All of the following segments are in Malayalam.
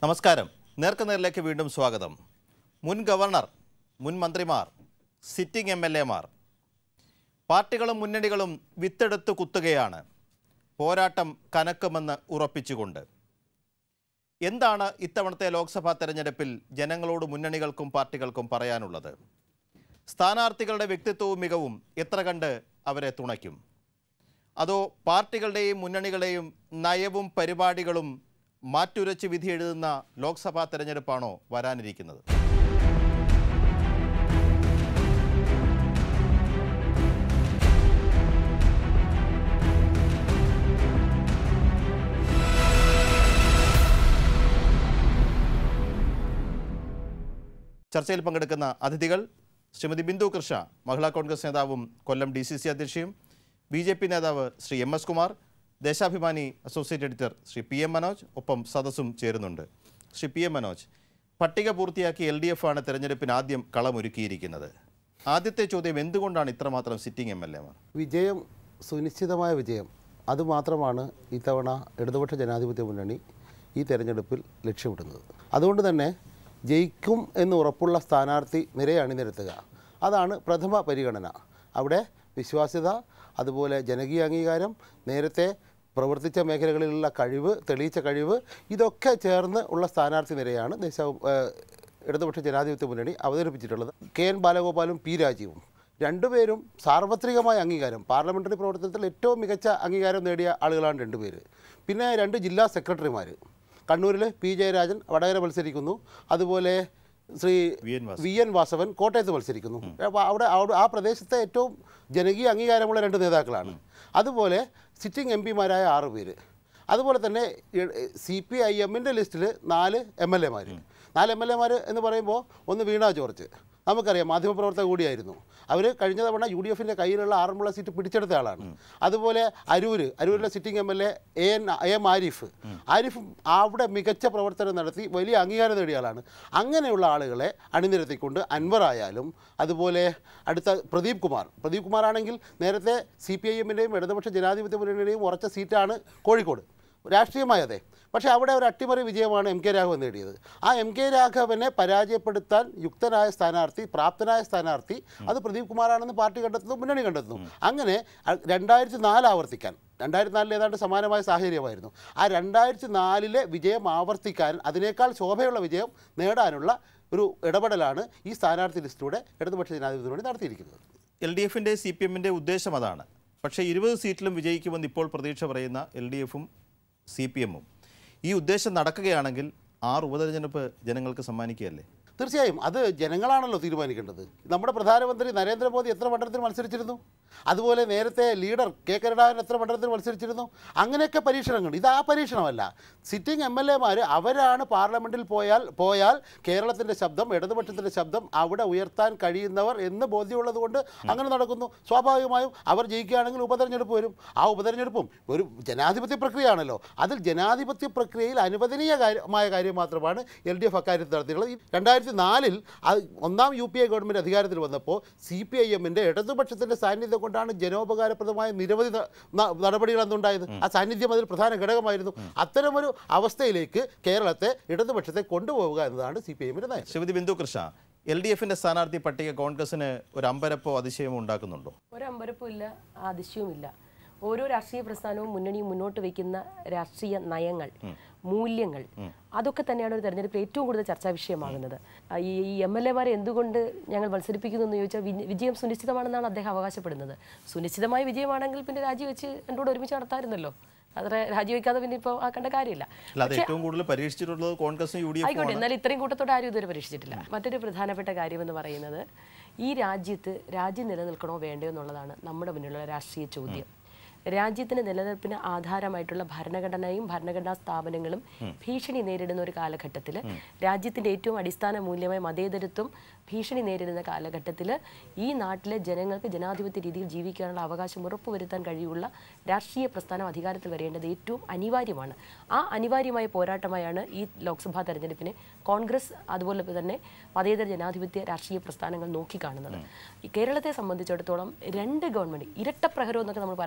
നമസ്കാരം നേർക്കുനേരിലേക്ക് വീണ്ടും സ്വാഗതം മുൻ ഗവർണർ മുൻ മന്ത്രിമാർ സിറ്റിംഗ് എം എൽ എമാർ പാർട്ടികളും മുന്നണികളും വിത്തെടുത്ത് കുത്തുകയാണ് പോരാട്ടം കനക്കുമെന്ന് ഉറപ്പിച്ചുകൊണ്ട് എന്താണ് ഇത്തവണത്തെ ലോക്സഭാ തെരഞ്ഞെടുപ്പിൽ ജനങ്ങളോട് മുന്നണികൾക്കും പാർട്ടികൾക്കും പറയാനുള്ളത് സ്ഥാനാർത്ഥികളുടെ വ്യക്തിത്വവും മികവും എത്ര കണ്ട് അവരെ തുണയ്ക്കും അതോ പാർട്ടികളുടെയും മുന്നണികളുടെയും നയവും പരിപാടികളും മാറ്റുരച്ച് വിധി എഴുതുന്ന ലോക്സഭാ തെരഞ്ഞെടുപ്പാണോ വരാനിരിക്കുന്നത് ചർച്ചയിൽ പങ്കെടുക്കുന്ന അതിഥികൾ ശ്രീമതി ബിന്ദു കൃഷ്ണ മഹിളാ കോൺഗ്രസ് നേതാവും കൊല്ലം ഡി സി സി അധ്യക്ഷയും ബി ജെ പി നേതാവ് Shri M S Kumar Deshabhimani associate editor Shri P M Manoj ഒപ്പം സദസ്സും ചേരുന്നുണ്ട് ശ്രീ പി എം മനോജ് പട്ടിക പൂർത്തിയാക്കി എൽ ഡി എഫ് ആണ് തെരഞ്ഞെടുപ്പിന് ആദ്യം കളമൊരുക്കിയിരിക്കുന്നത് ആദ്യത്തെ ചോദ്യം എന്തുകൊണ്ടാണ് ഇത്രമാത്രം സിറ്റിംഗ് എം എൽ എമാർ വിജയം സുനിശ്ചിതമായ വിജയം അതുമാത്രമാണ് ഇത്തവണ ഇടതുപക്ഷ ജനാധിപത്യ മുന്നണി ഈ തെരഞ്ഞെടുപ്പിൽ ലക്ഷ്യമിടുന്നത് അതുകൊണ്ട് തന്നെ ജയിക്കും എന്ന് ഉറപ്പുള്ള സ്ഥാനാർത്ഥി നിരയെ അണിനിരത്തുക അതാണ് പ്രഥമ പരിഗണന അവിടെ വിശ്വാസ്യത അതുപോലെ ജനകീയ അംഗീകാരം നേരത്തെ പ്രവർത്തിച്ച മേഖലകളിലുള്ള കഴിവ് തെളിയിച്ച കഴിവ് ഇതൊക്കെ ചേർന്ന് ഉള്ള സ്ഥാനാർത്ഥി നിരയാണ് ദേശ ഏഹ് ഇടതുപക്ഷ ജനാധിപത്യ മുന്നണി അവതരിപ്പിച്ചിട്ടുള്ളത് കെ എൻ ബാലഗോപാലും പി രാജീവും രണ്ടുപേരും സാർവത്രികമായ അംഗീകാരം പാർലമെൻ്ററി പ്രവർത്തനത്തിൽ ഏറ്റവും മികച്ച അംഗീകാരം നേടിയ ആളുകളാണ് രണ്ടുപേര് പിന്നെ രണ്ട് ജില്ലാ സെക്രട്ടറിമാർ കണ്ണൂരിൽ പി ജയരാജൻ വടകര മത്സരിക്കുന്നു അതുപോലെ Shri V N Vasavan. V N Vasavan കോട്ടയത്ത് മത്സരിക്കുന്നു അപ്പോൾ അവിടെ അവിടെ ആ പ്രദേശത്തെ ഏറ്റവും ജനകീയ അംഗീകാരമുള്ള രണ്ട് നേതാക്കളാണ് അതുപോലെ സിറ്റിംഗ് എം പിമാരായ ആറ് പേര് അതുപോലെ തന്നെ സി പി ഐ എമ്മിൻ്റെ ലിസ്റ്റിൽ നാല് എം എൽ എമാർ നാല് എം എൽ എമാർ എന്ന് പറയുമ്പോൾ ഒന്ന് വീണ ജോർജ് നമുക്കറിയാം മാധ്യമപ്രവർത്തക കൂടിയായിരുന്നു അവർ കഴിഞ്ഞ തവണ യു ഡി എഫിൻ്റെ കയ്യിലുള്ള ആറന്മുള സീറ്റ് പിടിച്ചെടുത്ത ആളാണ് അതുപോലെ അരൂർ അരൂരിലെ sitting M L A A M എം ആരിഫ് ആരിഫ് അവിടെ മികച്ച പ്രവർത്തനം നടത്തി വലിയ അംഗീകാരം നേടിയ ആളാണ് അങ്ങനെയുള്ള ആളുകളെ അണിനിരത്തിക്കൊണ്ട് അൻവർ ആയാലും അതുപോലെ അടുത്ത പ്രദീപ് കുമാർ പ്രദീപ് കുമാർ ആണെങ്കിൽ നേരത്തെ സി പി ഐ എമ്മിൻ്റെയും ഇടതുപക്ഷ ജനാധിപത്യ മുന്നണിയുടെയും ഉറച്ച സീറ്റാണ് കോഴിക്കോട് രാഷ്ട്രീയമായ അതെ പക്ഷേ അവിടെ ഒരു അട്ടിമറി വിജയമാണ് എം കെ രാഘവൻ നേടിയത് ആ എം കെ രാഘവനെ പരാജയപ്പെടുത്താൻ യുക്തനായ സ്ഥാനാർത്ഥി പ്രാപ്തനായ സ്ഥാനാർത്ഥി അത് പ്രദീപ് കുമാറാണെന്ന് പാർട്ടി കണ്ടെത്തുന്നു മുന്നണി കണ്ടെത്തുന്നു അങ്ങനെ അ- രണ്ടായിരത്തി നാല് ആവർത്തിക്കാൻ രണ്ടായിരത്തി നാലിൽ ഏതാണ്ട് സമാനമായ സാഹചര്യമായിരുന്നു ആ രണ്ടായിരത്തി നാലിലെ വിജയം ആവർത്തിക്കാൻ അതിനേക്കാൾ ശോഭയുള്ള വിജയം നേടാനുള്ള ഒരു ഇടപെടലാണ് ഈ സ്ഥാനാർത്ഥി ലിസ്റ്റിലൂടെ ഇടതുപക്ഷ ജനാധിപത്യ മുന്നണി നടത്തിയിരിക്കുന്നത് എൽ ഡി എഫിൻ്റെ സി പി എമ്മിൻ്റെ ഉദ്ദേശം അതാണ് പക്ഷേ ഇരുപത് സീറ്റിലും വിജയിക്കുമെന്ന് ഇപ്പോൾ പ്രതീക്ഷ പറയുന്ന എൽ ഡി എഫും സി പി എമ്മും ഈ ഉദ്ദേശം നടക്കുകയാണെങ്കിൽ ആറ് ഉപതെരഞ്ഞെടുപ്പ് ജനങ്ങൾക്ക് സമ്മാനിക്കുകയല്ലേ തീർച്ചയായും അത് ജനങ്ങളാണല്ലോ തീരുമാനിക്കേണ്ടത് നമ്മുടെ പ്രധാനമന്ത്രി നരേന്ദ്രമോദി എത്ര മണ്ഡലത്തിൽ മത്സരിച്ചിരുന്നു അതുപോലെ നേരത്തെ ലീഡർ കെ കരുണാകരൻ എത്ര മണ്ഡലത്തിൽ മത്സരിച്ചിരുന്നു അങ്ങനെയൊക്കെ പരീക്ഷണങ്ങൾ ഇത് ആ പരീക്ഷണമല്ല സിറ്റിംഗ് എം എൽ എമാർ അവരാണ് പാർലമെൻറ്റിൽ പോയാൽ പോയാൽ കേരളത്തിൻ്റെ ശബ്ദം ഇടതുപക്ഷത്തിൻ്റെ ശബ്ദം അവിടെ ഉയർത്താൻ കഴിയുന്നവർ എന്ന് ബോധ്യമുള്ളത് കൊണ്ട് അങ്ങനെ നടക്കുന്നു സ്വാഭാവികമായും അവർ ജയിക്കുകയാണെങ്കിൽ ഉപതെരഞ്ഞെടുപ്പ് വരും ആ ഉപതെരഞ്ഞെടുപ്പും ഒരു ജനാധിപത്യ പ്രക്രിയയാണല്ലോ അതിൽ ജനാധിപത്യ പ്രക്രിയയിൽ അനുവദനീയ കാര്യമായ കാര്യം മാത്രമാണ് എൽ ഡി എഫ് അക്കാര്യത്തിൽ നടത്തിയിട്ടുള്ളത് ഈ രണ്ടായിരത്തി നാലിൽ ഒന്നാം യു പി എ ഗവൺമെൻറ് അധികാരത്തിൽ വന്നപ്പോൾ സി പി ഐ എമ്മിൻ്റെ ഇടതുപക്ഷത്തിൻ്റെ സാന്നിധ്യം കൊണ്ടാണ് ജനോപകാരപ്രദമായ നിരവധി ന- ന- നടപടികൾ അന്നുണ്ടായത് ആ സാന്നിധ്യം അതിൽ പ്രധാന ഘടകമായിരുന്നു അത്തരമൊരു അവസ്ഥയിലേക്ക് കേരളത്തെ ഇടതുപക്ഷത്തെ കൊണ്ടുപോവുക എന്നതാണ് സി പി ഐ എമ്മിൻ്റെ നയം ശ്രീമതി ബിന്ദു കൃഷ്ണ എൽ ഡി എഫിൻ്റെ സ്ഥാനാർത്ഥി പട്ടിക കോൺഗ്രസിന് ഒരു അമ്പരപ്പോ അതിശയമോ ഉണ്ടാക്കുന്നുണ്ടോ ഒരമ്പരപ്പുമില്ല ആദിശ്യവുമില്ല ഓരോ രാഷ്ട്രീയ പ്രസ്ഥാനവും മുന്നണിയും മുന്നോട്ട് വയ്ക്കുന്ന രാഷ്ട്രീയ നയങ്ങൾ മൂല്യങ്ങൾ അതൊക്കെ തന്നെയാണ് ഒരു തെരഞ്ഞെടുപ്പിൽ ഏറ്റവും കൂടുതൽ ചർച്ചാ വിഷയമാകുന്നത് ആ, ഈ ഈ എം എൽ എമാരെ എന്തുകൊണ്ട് ഞങ്ങൾ മത്സരിപ്പിക്കുന്നു എന്ന് ചോദിച്ചാൽ വി- വിജയം സുനിശ്ചിതമാണെന്നാണ് അദ്ദേഹം അവകാശപ്പെടുന്നത് സുനിശ്ചിതമായ വിജയമാണെങ്കിൽ പിന്നെ രാജിവെച്ച് എൻ്റെ കൂടെ ഒരുമിച്ച് നടത്താമായിരുന്നല്ലോ അത്ര രാജിവെക്കാതെ പിന്നെ ഇപ്പോൾ ആക്കേണ്ട കാര്യമില്ല അല്ല അത് ഏറ്റവും കൂടുതൽ പരീക്ഷിച്ചിട്ടുള്ളത് കോൺഗ്രസും യു ഡി എഫും ആയിക്കോട്ടെ എന്നാൽ ഇത്രയും കൂട്ടത്തോടെ ആരും ഇതുവരെ പരീക്ഷിച്ചിട്ടില്ല മറ്റൊരു പ്രധാനപ്പെട്ട കാര്യമെന്ന് പറയുന്നത് ഈ രാജ്യത്ത് രാജ്യം നിലനിൽക്കണോ വേണ്ടയോ എന്നുള്ളതാണ് നമ്മുടെ മുന്നിലുള്ള രാഷ്ട്രീയ ചോദ്യം രാജ്യത്തിന് നിലനിൽപ്പിന് ആധാരമായിട്ടുള്ള ഭരണഘടനയും ഭരണഘടനാ സ്ഥാപനങ്ങളും ഭീഷണി നേരിടുന്ന ഒരു കാലഘട്ടത്തിൽ രാജ്യത്തിന്റെ ഏറ്റവും അടിസ്ഥാന മൂല്യമായ മതേതരത്വം ഭീഷണി നേരിടുന്ന കാലഘട്ടത്തിൽ ഈ നാട്ടിലെ ജനങ്ങൾക്ക് ജനാധിപത്യ രീതിയിൽ ജീവിക്കാനുള്ള അവകാശം ഉറപ്പുവരുത്താൻ കഴിയുള്ള രാഷ്ട്രീയ പ്രസ്ഥാനം അധികാരത്തിൽ വരേണ്ടത് ഏറ്റവും അനിവാര്യമാണ് ആ അനിവാര്യമായ പോരാട്ടമായാണ് ഈ ലോക്സഭാ തെരഞ്ഞെടുപ്പിനെ കോൺഗ്രസ് അതുപോലെ തന്നെ മതേതര ജനാധിപത്യ രാഷ്ട്രീയ പ്രസ്ഥാനങ്ങൾ നോക്കിക്കാണുന്നത് ഈ കേരളത്തെ സംബന്ധിച്ചിടത്തോളം രണ്ട് ഗവൺമെന്റ് ഇരട്ട പ്രഹരം എന്നൊക്കെ നമ്മൾ പറയാറില്ലേ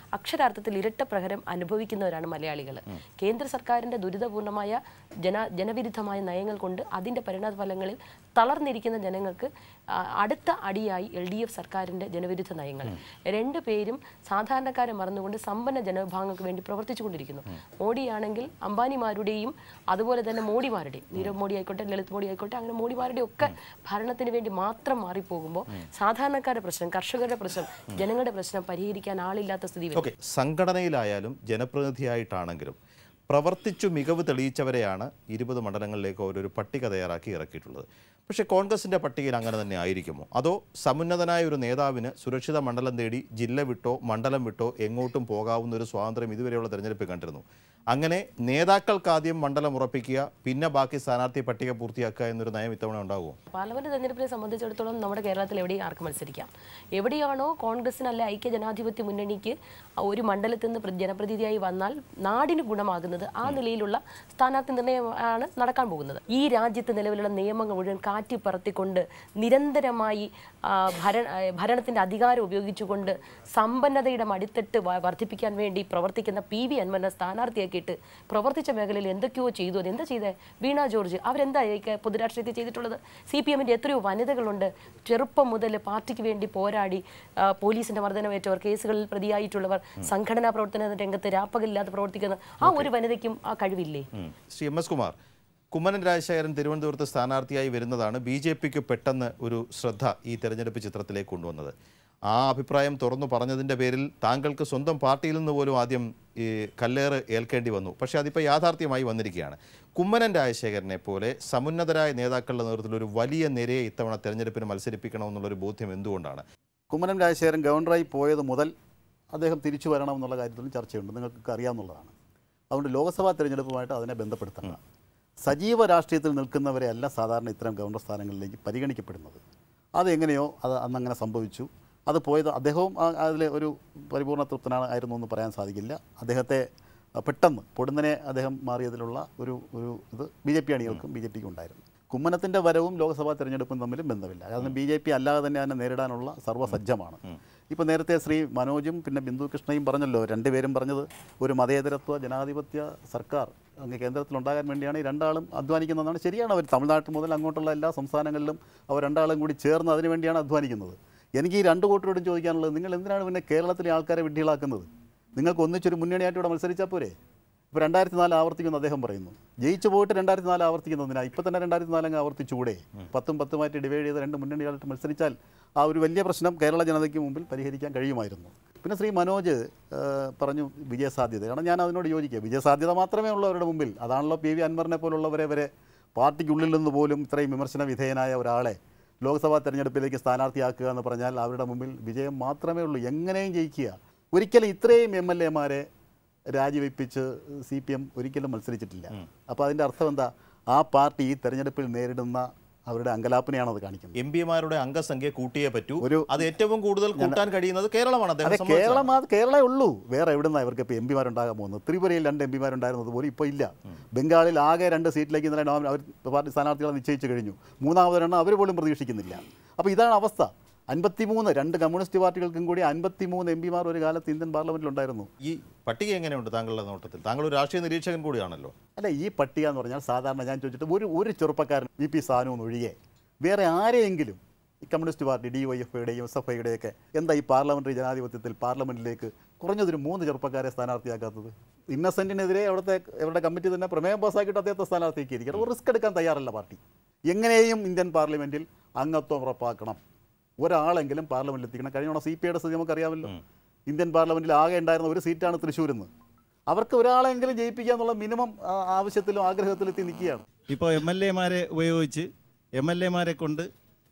അക്ഷരാർത്ഥത്തിൽ ഇരട്ട പ്രഹരം അനുഭവിക്കുന്നവരാണ് മലയാളികൾ കേന്ദ്ര സർക്കാരിന്റെ ദുരിതപൂർണമായ ജന ജനവിരുദ്ധമായ നയങ്ങൾ കൊണ്ട് അതിന്റെ പരിണത ഫലങ്ങളിൽ തളർന്നിരിക്കുന്ന ജനങ്ങൾക്ക് ആ, അടുത്ത അടിയായി എൽ ഡി എഫ് സർക്കാരിന്റെ ജനവിരുദ്ധ നയങ്ങൾ രണ്ടു പേരും സാധാരണക്കാരെ മറന്നുകൊണ്ട് സമ്പന്ന ജനവിഭാഗങ്ങൾക്ക് വേണ്ടി പ്രവർത്തിച്ചുകൊണ്ടിരിക്കുന്നു മോഡിയാണെങ്കിൽ അംബാനിമാരുടെയും അതുപോലെ തന്നെ മോഡിമാരുടെയും നീരവ് മോഡി ആയിക്കോട്ടെ ലളിത് മോഡി ആയിക്കോട്ടെ അങ്ങനെ മോഡിമാരുടെ ഒക്കെ ഭരണത്തിന് വേണ്ടി മാത്രം മാറിപ്പോകുമ്പോൾ സാധാരണക്കാരുടെ പ്രശ്നം കർഷകരുടെ പ്രശ്നം ജനങ്ങളുടെ പ്രശ്നം പരിഹരിക്കാൻ ആളില്ലാത്ത സ്ഥിതി വരും ഓക്കെ സംഘടനയിലായാലും ജനപ്രതിനിധിയായിട്ടാണെങ്കിലും പ്രവർത്തിച്ചു മികവ് തെളിയിച്ചവരെയാണ് ഇരുപത് മണ്ഡലങ്ങളിലേക്ക് അവരൊരു പട്ടിക തയ്യാറാക്കി ഇറക്കിയിട്ടുള്ളത് പക്ഷേ കോൺഗ്രസിൻ്റെ പട്ടികയിൽ അങ്ങനെ തന്നെ ആയിരിക്കുമോ അതോ സമുന്നതനായ ഒരു നേതാവിന് സുരക്ഷിത മണ്ഡലം തേടി ജില്ല വിട്ടോ മണ്ഡലം വിട്ടോ എങ്ങോട്ടും പോകാവുന്ന ഒരു സ്വാതന്ത്ര്യം ഇതുവരെയുള്ള തെരഞ്ഞെടുപ്പിൽ കണ്ടിരുന്നു അങ്ങനെ നേതാക്കൾക്ക് ആദ്യം മണ്ഡലം ഉറപ്പിക്കുക പിന്നെ ബാക്കി സ്ഥാനാർത്ഥി പട്ടിക പൂർത്തിയാക്കുക എന്നൊരു നയം ഇത്തവണ ഉണ്ടാകുമോ പാർലമെന്റ് തെരഞ്ഞെടുപ്പിനെ സംബന്ധിച്ചിടത്തോളം നമ്മുടെ കേരളത്തിൽ എവിടെയും ആർക്ക് മത്സരിക്കാം എവിടെയാണോ കോൺഗ്രസിന് അല്ലെ ഐക്യ ജനാധിപത്യ മുന്നണിക്ക് ആ ഒരു മണ്ഡലത്തിൽ നിന്ന് പ്ര- ജനപ്രതിനിധിയായി വന്നാൽ നാടിന് ഗുണമാകുന്നത് ആ നിലയിലുള്ള സ്ഥാനാർത്ഥി നിർണ്ണയമാണ് നടക്കാൻ പോകുന്നത് ഈ രാജ്യത്ത് നിലവിലുള്ള നിയമങ്ങൾ മുഴുവൻ കാറ്റി പറത്തിക്കൊണ്ട് നിരന്തരമായി ആ, ഭര ആ, ഭരണത്തിന്റെ അധികാരം ഉപയോഗിച്ചുകൊണ്ട് സമ്പന്നതയുടെ മടിത്തട്ട് വ- വർദ്ധിപ്പിക്കാൻ വേണ്ടി പ്രവർത്തിക്കുന്ന പി വി അൻവറിനെ സ്ഥാനാർത്ഥിയാക്കിയിട്ട് പ്രവർത്തിച്ച മേഖലയിൽ എന്തൊക്കെയോ ചെയ്തു അത് എന്താ ചെയ്തേ വീണ ജോർജ് അവരെന്താ ഈ ക- പൊതുരാഷ്ട്രീയത്തിൽ ചെയ്തിട്ടുള്ളത് സി പി എമ്മിൻ്റെ എത്രയോ വനിതകളുണ്ട് ചെറുപ്പം മുതൽ പാർട്ടിക്ക് വേണ്ടി പോരാടി ആ, പോലീസിന്റെ മർദ്ദനമേറ്റവർ കേസുകളിൽ പ്രതിയായിട്ടുള്ളവർ സംഘടനാ പ്രവർത്തന രംഗത്ത് രാപ്പകലില്ലാതെ പ്രവർത്തിക്കുന്ന ആ ഒരു വനിതയ്ക്കും ആ കഴിവില്ലേ ഉം. ശ്രീ എം എസ് കുമാർ കുമ്മനം രാജശേഖരൻ തിരുവനന്തപുരത്ത് സ്ഥാനാർത്ഥിയായി വരുന്നതാണ് ബി ജെ പിക്ക് പെട്ടെന്ന് ഒരു ശ്രദ്ധ ഈ തെരഞ്ഞെടുപ്പ് ചിത്രത്തിലേക്ക് കൊണ്ടുവന്നത് ആ അഭിപ്രായം തുറന്നു പറഞ്ഞതിൻ്റെ പേരിൽ താങ്കൾക്ക് സ്വന്തം പാർട്ടിയിൽ നിന്ന് പോലും ആദ്യം ഈ കല്ലേറ് ഏൽക്കേണ്ടി വന്നു പക്ഷേ അതിപ്പോൾ യാഥാർത്ഥ്യമായി വന്നിരിക്കുകയാണ് കുമ്മനം രാജശേഖരനെ പോലെ സമുന്നതരായ നേതാക്കളുടെ നേതൃത്വത്തിൽ ഒരു വലിയ നിരയെ ഇത്തവണ തെരഞ്ഞെടുപ്പിന് മത്സരിപ്പിക്കണമെന്നുള്ളൊരു ബോധ്യം എന്തുകൊണ്ടാണ് കുമ്മനം രാജശേഖരൻ ഗവർണറായി പോയത് മുതൽ അദ്ദേഹം തിരിച്ചു വരണം എന്നുള്ള കാര്യത്തിലും ചർച്ചയുണ്ട് നിങ്ങൾക്ക് അറിയാവുന്നതാണ് അതുകൊണ്ട് ലോക്സഭാ തെരഞ്ഞെടുപ്പുമായിട്ട് അതിനെ ബന്ധപ്പെടുത്തണം സജീവ രാഷ്ട്രീയത്തിൽ നിൽക്കുന്നവരെ അല്ല സാധാരണ ഇത്തരം ഗവർണർ സ്ഥാനങ്ങളിലേക്ക് പരിഗണിക്കപ്പെടുന്നത് അതെങ്ങനെയോ അത് അന്നങ്ങനെ സംഭവിച്ചു അത് പോയത് അദ്ദേഹവും ആ- അതിലെ ഒരു പരിപൂർണ്ണ തൃപ്തനാണ് ആയിരുന്നു എന്ന് പറയാൻ സാധിക്കില്ല അദ്ദേഹത്തെ ആ, പെട്ടെന്ന് പൊടുന്നനെ അദ്ദേഹം മാറിയതിലുള്ള ഒരു ഒരു ഇത് ബി ജെ പി അണികൾക്കും ബി ജെ പിക്കും ഉണ്ടായിരുന്നു കുമ്മനത്തിൻ്റെ വരവും ലോക്സഭാ തെരഞ്ഞെടുപ്പും തമ്മിലും ബന്ധമില്ല കാരണം ബി ജെ പി അല്ലാതെ തന്നെ അതിനെ നേരിടാനുള്ള സർവ്വസജ്ജമാണ് ഇപ്പോൾ നേരത്തെ ശ്രീ മനോജും പിന്നെ ബിന്ദു കൃഷ്ണയും പറഞ്ഞല്ലോ രണ്ടുപേരും പറഞ്ഞത് ഒരു മതേതരത്വ ജനാധിപത്യ സർക്കാർ അങ്ങ് കേന്ദ്രത്തിലുണ്ടാകാൻ വേണ്ടിയാണ് ഈ രണ്ടാളും അധ്വാനിക്കുന്നതെന്നാണ് ശരിയാണ് അവർ തമിഴ്നാട്ടിൽ മുതൽ അങ്ങോട്ടുള്ള എല്ലാ സംസ്ഥാനങ്ങളിലും അവർ രണ്ടാളും കൂടി ചേർന്ന് അതിനു വേണ്ടിയാണ് അധ്വാനിക്കുന്നത് എനിക്ക് ഈ രണ്ട് കൂട്ടരോടും ചോദിക്കാനുള്ളത് നിങ്ങൾ എന്തിനാണ് പിന്നെ കേരളത്തിലെ ആൾക്കാരെ വിഡ്ഢികളാക്കുന്നത് നിങ്ങൾക്ക് ഒന്നിച്ചൊരു മുന്നണിയായിട്ട് ഇവിടെ മത്സരിച്ചാൽ പോരെ ഇപ്പോൾ രണ്ടായിരത്തി നാല് ആവർത്തിക്കുമെന്ന് അദ്ദേഹം പറയുന്നു ജയിച്ചു പോയിട്ട് രണ്ടായിരത്തി നാല് ആവർത്തിക്കുന്നതിനാ ഇപ്പം തന്നെ രണ്ടായിരത്തി നാലങ്ങ് ആവർത്തിച്ചുകൂടെ പത്തും പത്തുമായിട്ട് ഡിവൈഡ് ചെയ്ത് രണ്ട് മുന്നണികളായിട്ട് മത്സരിച്ചാൽ ആ ഒരു വലിയ പ്രശ്നം കേരള ജനതയ്ക്ക് മുമ്പിൽ പരിഹരിക്കാൻ കഴിയുമായിരുന്നു പിന്നെ ശ്രീ മനോജ് ആ, പറഞ്ഞു വിജയസാധ്യത കാരണം ഞാൻ അതിനോട് യോജിക്കുക വിജയസാധ്യത മാത്രമേ ഉള്ളൂ അവരുടെ മുമ്പിൽ അതാണല്ലോ പി വി അൻവറിനെ പോലുള്ളവരെ വരെ പാർട്ടിക്കുള്ളിൽ നിന്ന് പോലും ഇത്രയും വിമർശന വിധേയനായ ഒരാളെ ലോക്സഭാ തെരഞ്ഞെടുപ്പിലേക്ക് സ്ഥാനാർത്ഥിയാക്കുക എന്ന് പറഞ്ഞാൽ അവരുടെ മുമ്പിൽ വിജയം മാത്രമേ ഉള്ളൂ എങ്ങനെയും ജയിക്കുക ഒരിക്കലും ഇത്രയും എം എൽ എമാരെ രാജിവെപ്പിച്ച് സി പി എം ഒരിക്കലും മത്സരിച്ചിട്ടില്ല അപ്പോൾ അതിൻ്റെ അർത്ഥം എന്താ ആ പാർട്ടി ഈ തെരഞ്ഞെടുപ്പിൽ നേരിടുന്ന അവരുടെ അങ്കലാപ്പിനെയാണ് അത് കാണിക്കുന്നത് എം പിമാരുടെ അംഗസംഖ്യ കൂട്ടിയേ പറ്റൂ ഒരു- അത് ഏറ്റവും കൂടുതൽ കൂട്ടാൻ കഴിയുന്നത് കേരളമാണ് അദ്ദേഹം അതെ സമ്മതിച്ചതാണ്. കേരളം അത് കേരളമേ ഉള്ളൂ വേറെ എവിടുന്ന ഇവർക്ക് ഇപ്പോൾ എം പിമാരുണ്ടാകാൻ പോകുന്നത് ത്രിപുരയിൽ രണ്ട് എം പിമാരുണ്ടായിരുന്നത് പോലും ഇപ്പോൾ ഇല്ല ബംഗാളിൽ ആകെ രണ്ട് സീറ്റിലേക്ക് ഇന്നലെ നോമി- അവർ പാർട്ടി സ്ഥാനാർത്ഥികളെ നിശ്ചയിച്ചു കഴിഞ്ഞു മൂന്നാമതൊരെണ്ണം അവർ പോലും പ്രതീക്ഷിക്കുന്നില്ല അപ്പോൾ ഇതാണ് അവസ്ഥ അൻപത്തിമൂന്ന് രണ്ട് കമ്മ്യൂണിസ്റ്റ് പാർട്ടികൾക്കും കൂടി അൻപത്തിമൂന്ന് എം പിമാർ ഒരു കാലത്ത് ഇന്ത്യൻ പാർലമെന്റിലുണ്ടായിരുന്നു ഈ പട്ടിക എങ്ങനെയുണ്ട് താങ്കളുടെ നോട്ടത്തിൽ താങ്കൾ ഒരു രാഷ്ട്രീയ നിരീക്ഷകൻ കൂടിയാണല്ലോ അല്ല ഈ പട്ടിക എന്ന് പറഞ്ഞാൽ സാധാരണ ഞാൻ ചോദിച്ചിട്ട് ഒരു ഒരു ചെറുപ്പക്കാരൻ വി പി സാനു ഒഴികെ വേറെ ആരെയെങ്കിലും ഈ communist party D Y F ഐയുടെയും എസ് എഫ് ഐയുടെയൊക്കെ എന്താ ഈ പാർലമെന്ററി ജനാധിപത്യത്തിൽ പാർലമെന്റിലേക്ക് കുറഞ്ഞതൊരു മൂന്ന് ചെറുപ്പക്കാരെ സ്ഥാനാർത്ഥിയാക്കാത്തത് ഇന്നസെന്റിനെതിരെ അവിടുത്തെ അവരുടെ കമ്മിറ്റി തന്നെ പ്രമേയം പാസ്സാക്കിയിട്ട് അദ്ദേഹത്തെ സ്ഥാനാർത്ഥിയാക്കിയിരിക്കണം ഒരു റിസ്ക് എടുക്കാൻ തയ്യാറല്ല പാർട്ടി എങ്ങനെയും ഇന്ത്യൻ പാർലമെന്റിൽ അംഗത്വം ഉറപ്പാക്കണം ഒരാളെങ്കിലും പാർലമെന്റിൽ എത്തിക്കണം കഴിഞ്ഞ തവണ സി പി ഐയുടെ സ്ഥിതി നമുക്കറിയാമല്ലോ ഇന്ത്യൻ പാർലമെന്റിൽ ആകെ ഉണ്ടായിരുന്ന ഒരു സീറ്റാണ് തൃശ്ശൂരിൽ നിന്ന് അവർക്ക് ഒരാളെങ്കിലും ജയിപ്പിക്കുക എന്നുള്ള മിനിമം ആ, ആവശ്യത്തിലും ആഗ്രഹത്തിലും എത്തി നിൽക്കുകയാണ് ഇപ്പോൾ എം എൽ എമാരെ ഉപയോഗിച്ച് എം എൽ എമാരെ കൊണ്ട്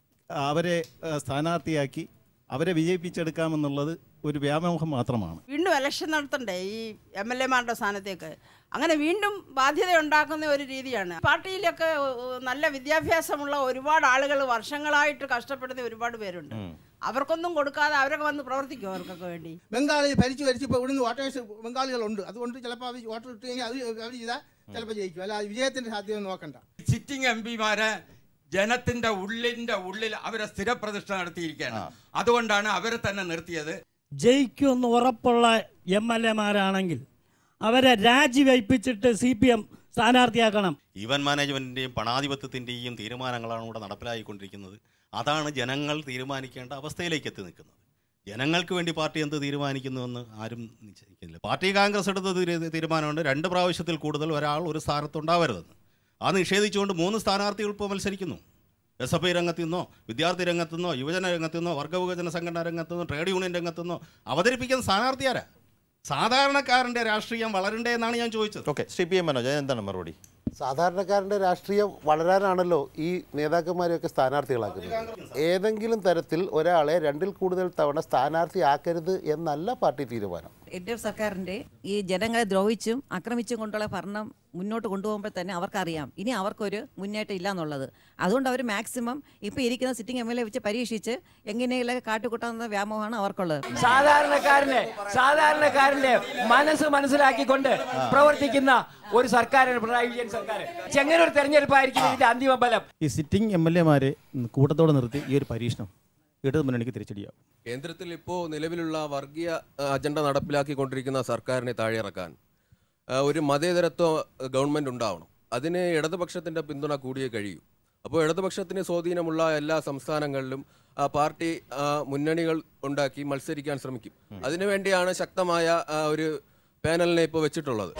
അവരെ ആ, സ്ഥാനാർത്ഥിയാക്കി അവരെ വിജയിപ്പിച്ചെടുക്കാമെന്നുള്ളത് ഒരു വ്യാമോഹം മാത്രമാണ് വീണ്ടും ഇലക്ഷൻ നടത്തണ്ടേ ഈ എം എൽ എമാരുടെ സ്ഥാനത്തേക്ക് അങ്ങനെ വീണ്ടും ബാധ്യത ഉണ്ടാക്കുന്ന ഒരു രീതിയാണ് പാർട്ടിയിലൊക്കെ ഏഹ്, നല്ല വിദ്യാഭ്യാസമുള്ള ഒരുപാട് ആളുകൾ വർഷങ്ങളായിട്ട് കഷ്ടപ്പെടുന്ന ഒരുപാട് പേരുണ്ട് അവർക്കൊന്നും കൊടുക്കാതെ അവരൊക്കെ വന്ന് പ്രവർത്തിക്കും അവർക്കൊക്കെ വേണ്ടി ബംഗാളിൽ ഭരിച്ചു ഭരിച്ച് ഇപ്പോൾ ഇവിടുന്ന് വോട്ടേഴ്സ് ബംഗാളികളുണ്ട് അതുകൊണ്ട് ചിലപ്പോൾ അവർ വോട്ടർ ഇട്ട് കഴിഞ്ഞാൽ അവർ അവർ ചെയ്താൽ ചിലപ്പോൾ ജയിക്കും അല്ല വിജയത്തിന്റെ സാധ്യത നോക്കണ്ട സിറ്റിംഗ് എം പിമാരെ ജനത്തിന്റെ ഉള്ളിന്റെ ഉള്ളിൽ അവരെ സ്ഥിരപ്രതിഷ്ഠ നടത്തിയിരിക്കുകയാണ് അതുകൊണ്ടാണ് അവരെ തന്നെ നിർത്തിയത് ജയിക്കുമെന്ന് ഉറപ്പുള്ള എം എൽ എമാരാണെങ്കിൽ അവരെ രാജിവയ്പ്പിച്ചിട്ട് സി പി എം സ്ഥാനാർത്ഥിയാക്കണം ഈവൻ മാനേജ്മെൻറ്റിൻ്റെയും പണാധിപത്യത്തിൻ്റെയും തീരുമാനങ്ങളാണ് ഇവിടെ നടപ്പിലായിക്കൊണ്ടിരിക്കുന്നത് അതാണ് ജനങ്ങൾ തീരുമാനിക്കേണ്ട അവസ്ഥയിലേക്ക് എത്തി നിൽക്കുന്നത് ജനങ്ങൾക്ക് വേണ്ടി പാർട്ടി എന്ത് തീരുമാനിക്കുന്നുവെന്ന് ആരും നിശ്ചയിക്കുന്നില്ല പാർട്ടി കോൺഗ്രസ് എടുത്ത തീരു- തീരുമാനമുണ്ട് രണ്ട് പ്രാവശ്യത്തിൽ കൂടുതൽ ഒരാൾ ഒരു സ്ഥാനത്തുണ്ടാവരുതെന്ന് അത് നിഷേധിച്ചുകൊണ്ട് മൂന്ന് സ്ഥാനാർത്ഥികൾ ഇപ്പോൾ മത്സരിക്കുന്നു എസ് എഫ് ഐ രംഗത്തു നിന്നോ വിദ്യാർത്ഥി രംഗത്തു നിന്നോ യുവജന രംഗത്തു നിന്നോ വർഗ്ഗവിഭജന സംഘടന രംഗത്തു നിന്നോ ട്രേഡ് യൂണിയൻ രംഗത്തു നിന്നോ അവതരിപ്പിക്കുന്ന സ്ഥാനാർത്ഥിയാരാ സാധാരണക്കാരൻ്റെ രാഷ്ട്രീയം വളരണ്ടേ എന്നാണ് ഞാൻ ചോദിച്ചത് okay Shri P M Manoj എന്താണ് മറുപടി സാധാരണക്കാരൻ്റെ രാഷ്ട്രീയം വളരാനാണല്ലോ ഈ നേതാക്കന്മാരെയൊക്കെ സ്ഥാനാർത്ഥികളാക്കുന്നത് ഏതെങ്കിലും തരത്തിൽ ഒരാളെ രണ്ടിൽ കൂടുതൽ തവണ സ്ഥാനാർത്ഥിയാക്കരുത് എന്നല്ല പാർട്ടി തീരുമാനം എൽ ഡി എഫ് സർക്കാരിൻ്റെ ഈ ജനങ്ങളെ ദ്രോഹിച്ചും ആക്രമിച്ചും കൊണ്ടുള്ള ഭരണം മുന്നോട്ട് കൊണ്ടുപോകുമ്പോൾ തന്നെ അവർക്കറിയാം ഇനി അവർക്കൊരു മുന്നേറ്റം ഇല്ല എന്നുള്ളത് അതുകൊണ്ട് അവർ മാക്സിമം ഇപ്പോൾ ഇരിക്കുന്ന സിറ്റിംഗ് എം എൽ എ വെച്ച് പരീക്ഷിച്ച് എങ്ങനെയുള്ള കാട്ടുകൂട്ടാവുന്ന വ്യാമോഹമാണ് അവർക്കുള്ളത് സാധാരണക്കാരനെ സാധാരണക്കാരന്റെ മനസ്സ് മനസ്സിലാക്കിക്കൊണ്ട് പ്രവർത്തിക്കുന്ന ഒരു സർക്കാരാണ് പിണറായി വിജയൻ സർക്കാർ ചെങ്ങനൂർ തെരഞ്ഞെടുപ്പായിരിക്കും ഇതിന്റെ അന്തിമ ബലം ഈ സിറ്റിംഗ് എം എൽ എമാരെ കൂട്ടത്തോടെ നിർത്തി ഈ ഒരു പരീക്ഷണം ഇടതു മുന്നണിക്ക് തിരിച്ചടിയാവും കേന്ദ്രത്തിൽ ഇപ്പോൾ നിലവിലുള്ള വർഗീയ ആ, അജണ്ട നടപ്പിലാക്കിക്കൊണ്ടിരിക്കുന്ന സർക്കാരിനെ താഴെയിറക്കാൻ ആ, ഒരു മതേതരത്വ ഗവൺമെൻറ് ഉണ്ടാവണം അതിന് ഇടതുപക്ഷത്തിൻ്റെ പിന്തുണ കൂടിയേ കഴിയൂ അപ്പോൾ ഇടതുപക്ഷത്തിന് സ്വാധീനമുള്ള എല്ലാ സംസ്ഥാനങ്ങളിലും ആ, പാർട്ടി ആ, മുന്നണികൾ ഉണ്ടാക്കി മത്സരിക്കാൻ ശ്രമിക്കും അതിനുവേണ്ടിയാണ് ശക്തമായ ആ, ഒരു പാനലിനെ ഇപ്പോൾ വെച്ചിട്ടുള്ളത്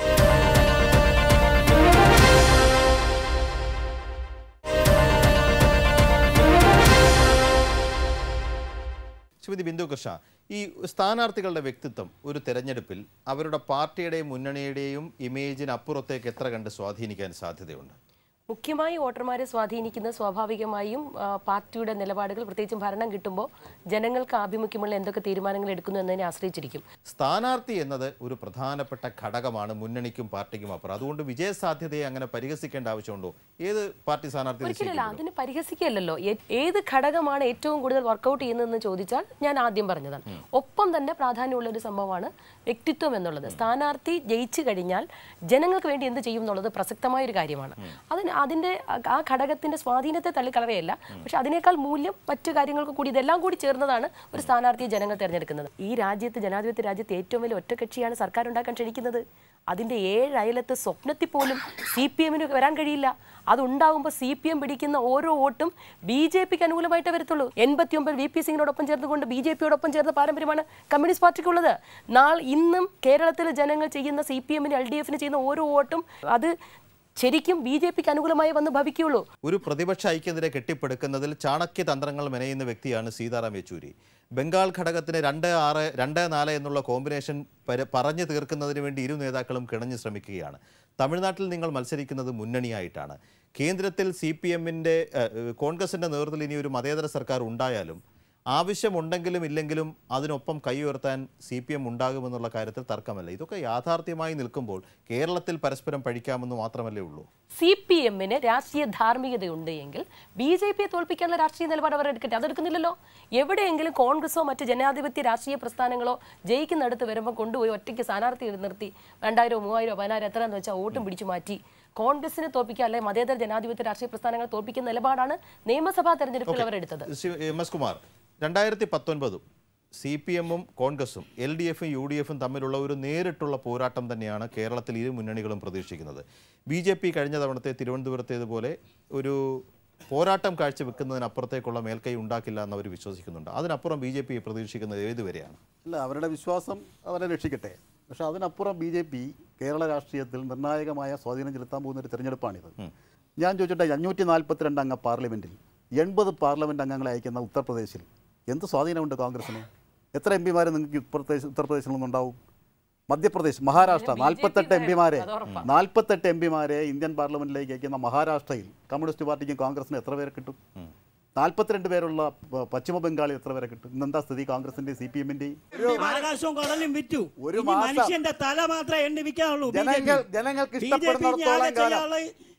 ശ്രീമതി ബിന്ദു കൃഷ്ണ ഈ സ്ഥാനാർത്ഥികളുടെ വ്യക്തിത്വം ഒരു തെരഞ്ഞെടുപ്പിൽ അവരുടെ പാർട്ടിയുടെയും മുന്നണിയുടെയും ഇമേജിന് അപ്പുറത്തേക്ക് എത്ര കണ്ട് സ്വാധീനിക്കാൻ സാധ്യതയുണ്ട് മുഖ്യമായി വോട്ടർമാരെ സ്വാധീനിക്കുന്ന സ്വാഭാവികമായും ആ, പാർട്ടിയുടെ നിലപാടുകൾ പ്രത്യേകിച്ചും ഭരണം കിട്ടുമ്പോൾ ജനങ്ങൾക്ക് ആഭിമുഖ്യമുള്ള എന്തൊക്കെ തീരുമാനങ്ങൾ എടുക്കുന്നു എന്നതിനെ ആശ്രയിച്ചിരിക്കും സ്ഥാനാർത്ഥി എന്നത് ഒരു പ്രധാനപ്പെട്ട ഘടകമാണ് മുന്നണിക്കും പാർട്ടിക്കും അപ്പുറം അതുകൊണ്ട് വിജയസാധ്യതയെ അങ്ങനെ പരിഹസിക്കേണ്ട ആവശ്യമുണ്ടോ ഏത് പാർട്ടി സ്ഥാനാർത്ഥി ഒരിക്കലല്ല നിശ്ചയിക്കുമ്പോഴും? അതിന് പരിഹസിക്കുകയല്ലല്ലോ ഏ- ഏത് ഘടകമാണ് ഏറ്റവും കൂടുതൽ വർക്കൗട്ട് ചെയ്യുന്നതെന്ന് ചോദിച്ചാൽ ഞാൻ ആദ്യം പറഞ്ഞതാണ് ഒപ്പം തന്നെ പ്രാധാന്യമുള്ള ഒരു സംഭവമാണ് വ്യക്തിത്വം എന്നുള്ളത് സ്ഥാനാർത്ഥി ജയിച്ചു കഴിഞ്ഞാൽ ജനങ്ങൾക്ക് വേണ്ടി എന്ത് ചെയ്യും എന്നുള്ളത് പ്രസക്തമായ ഒരു കാര്യമാണ് അതിന് അതിന്റെ ആ- ആ ഘടകത്തിന്റെ സ്വാധീനത്തെ തള്ളിക്കളയല്ല പക്ഷെ അതിനേക്കാൾ മൂല്യം മറ്റു കാര്യങ്ങൾക്ക് കൂടി ഇതെല്ലാം കൂടി ചേർന്നതാണ് ഒരു സ്ഥാനാർത്ഥിയെ ജനങ്ങൾ തിരഞ്ഞെടുക്കുന്നത് ഈ രാജ്യത്ത് ജനാധിപത്യ രാജ്യത്ത് ഏറ്റവും വലിയ ഒറ്റക്കക്ഷിയാണ് സർക്കാർ ഉണ്ടാക്കാൻ ക്ഷണിക്കുന്നത് അതിന്റെ ഏഴ് അയലത്ത് സ്വപ്നത്തിൽ പോലും സി പി എമ്മിന് വരാൻ കഴിയില്ല അതുണ്ടാകുമ്പോൾ സി പി എം പിടിക്കുന്ന ഓരോ വോട്ടും ബി ജെ പിക്ക് അനുകൂലമായിട്ടേ വരത്തുള്ളൂ എൺപത്തി ഒമ്പത് വി പി സിംഗിനോടൊപ്പം ചേർന്നുകൊണ്ട് ബി ജെ പിയോടൊപ്പം ചേർന്ന പാരമ്പര്യമാണ് കമ്മ്യൂണിസ്റ്റ് പാർട്ടിക്കുള്ളത് നാൾ ഇന്നും കേരളത്തിലെ ജനങ്ങൾ ചെയ്യുന്ന സി പി എമ്മിന് എൽ ഡി എഫിന് ചെയ്യുന്ന ഓരോ വോട്ടും അത് ശരിക്കും ബി ജെ പിക്ക് അനുകൂലമായി വന്ന് ഭവിക്കുകയുള്ളൂ ഒരു പ്രതിപക്ഷ ഐക്യനിര കെട്ടിപ്പടുക്കുന്നതിൽ ചാണക്യ തന്ത്രങ്ങൾ മെനയുന്ന വ്യക്തിയാണ് സീതാറാം യെച്ചൂരി ബംഗാൾ ഘടകത്തിന് രണ്ട് ആറ് രണ്ട് നാല് എന്നുള്ള കോമ്പിനേഷൻ പര- പറഞ്ഞു തീർക്കുന്നതിന് വേണ്ടി ഇരു നേതാക്കളും കിണഞ്ഞു ശ്രമിക്കുകയാണ് തമിഴ്നാട്ടിൽ നിങ്ങൾ മത്സരിക്കുന്നത് മുന്നണിയായിട്ടാണ് കേന്ദ്രത്തിൽ സി പി എമ്മിൻ്റെ കോൺഗ്രസിൻ്റെ നേതൃത്വത്തിൽ ഇനി ഒരു മതേതര സർക്കാർ ഉണ്ടായാലും ആവശ്യമുണ്ടെങ്കിലും ഇല്ലെങ്കിലും അതിനൊപ്പം കൈ ഉയർത്താൻ സി പി എം ഉണ്ടാകുമെന്നുള്ള കാര്യത്തിൽ തർക്കമല്ല ഇതൊക്കെ യാഥാർത്ഥ്യമായി നിൽക്കുമ്പോൾ കേരളത്തിൽ പരസ്പരം പഴിക്കാമെന്ന് മാത്രമല്ലേ ഉള്ളൂ സി പി എമ്മിന് രാഷ്ട്രീയ ധാർമ്മികതയുണ്ട് എങ്കിൽ ബി ജെ പിയെ തോൽപ്പിക്കാനുള്ള രാഷ്ട്രീയ നിലപാട് അവർ എടുക്കട്ടെ അതെടുക്കുന്നില്ലല്ലോ എവിടെയെങ്കിലും കോൺഗ്രസോ മറ്റ് ജനാധിപത്യ രാഷ്ട്രീയ പ്രസ്ഥാനങ്ങളോ ജയിക്കുന്നിടത്ത് വരുമ്പോൾ കൊണ്ടുപോയി ഒറ്റയ്ക്ക് സ്ഥാനാർത്ഥി നിർത്തി രണ്ടായിരോ മൂവായിരോ പതിനായിരം എത്രയെന്ന് വെച്ചാൽ വോട്ടും പിടിച്ചു മാറ്റി കോൺഗ്രസിനെ തോൽപ്പിക്കുക അല്ലെങ്കിൽ മതേതര ജനാധിപത്യ രാഷ്ട്രീയ പ്രസ്ഥാനങ്ങളെ തോൽപ്പിക്കുന്ന നിലപാടാണ് നിയമസഭാ തെരഞ്ഞെടുപ്പിൽ അവർ എടുത്തത് ശ്രീ എം എസ് കുമാർ രണ്ടായിരത്തി പത്തൊൻപതും സി പി എമ്മും കോൺഗ്രസും എൽ ഡി എഫും യു ഡി എഫും തമ്മിലുള്ള ഒരു നേരിട്ടുള്ള പോരാട്ടം തന്നെയാണ് കേരളത്തിൽ ഇരു മുന്നണികളും പ്രതീക്ഷിക്കുന്നത് ബി ജെ പി കഴിഞ്ഞ തവണത്തെ തിരുവനന്തപുരത്തേതുപോലെ ഒരു പോരാട്ടം കാഴ്ചവെക്കുന്നതിനപ്പുറത്തേക്കുള്ള മേൽക്കൈ ഉണ്ടാക്കില്ല എന്ന് അവർ വിശ്വസിക്കുന്നുണ്ട് അതിനപ്പുറം ബി ജെ പി പ്രതീക്ഷിക്കുന്നത് ഏതുവരെയാണ് അല്ല അവരുടെ വിശ്വാസം അവരെ രക്ഷിക്കട്ടെ പക്ഷെ അതിനപ്പുറം ബി ജെ പി കേരള രാഷ്ട്രീയത്തിൽ നിർണായകമായ സ്വാധീനം ചെലുത്താൻ പോകുന്ന ഒരു തെരഞ്ഞെടുപ്പാണിത് ഞാൻ ചോദിച്ചോട്ടെ അഞ്ഞൂറ്റി നാൽപ്പത്തിരണ്ട് അംഗ പാർലമെൻറ്റിൽ എൺപത് പാർലമെൻറ്റ് അംഗങ്ങളെ അയക്കുന്ന ഉത്തർപ്രദേശിൽ എന്ത് സ്വാധീനമുണ്ട് കോൺഗ്രസിന് എത്ര എം പിമാർ നിങ്ങൾക്ക് ഉത്തർപ്രദേശ് ഉത്തർപ്രദേശിൽ നിന്നുണ്ടാവും മധ്യപ്രദേശ് മഹാരാഷ്ട്ര നാൽപ്പത്തെട്ട് എം പിമാരെ നാൽപ്പത്തെട്ട് എം പിമാരെ ഇന്ത്യൻ പാർലമെന്റിലേക്ക് അയക്കുന്ന മഹാരാഷ്ട്രയിൽ കമ്മ്യൂണിസ്റ്റ് പാർട്ടിക്കും കോൺഗ്രസിനും എത്ര പേരെ കിട്ടും നാൽപ്പത്തിരണ്ട് പേരുള്ള പ- പശ്ചിമ ബംഗാളിൽ എത്ര പേരെ കിട്ടും ഇന്നെന്താ സ്ഥിതി കോൺഗ്രസിന്റെ സി പി എമ്മിന്റെയും ആകാശവും കടലും വിറ്റു ഒരു ഇനി മാസം- മനുഷ്യന്റെ തല മാത്രമേ എണ്ണി വിൽക്കാനുള്ളൂ ജനങ്ങൾ- ജനങ്ങൾക്ക് ഇഷ്ടപ്പെടുന്നിടത്തോളം കാലം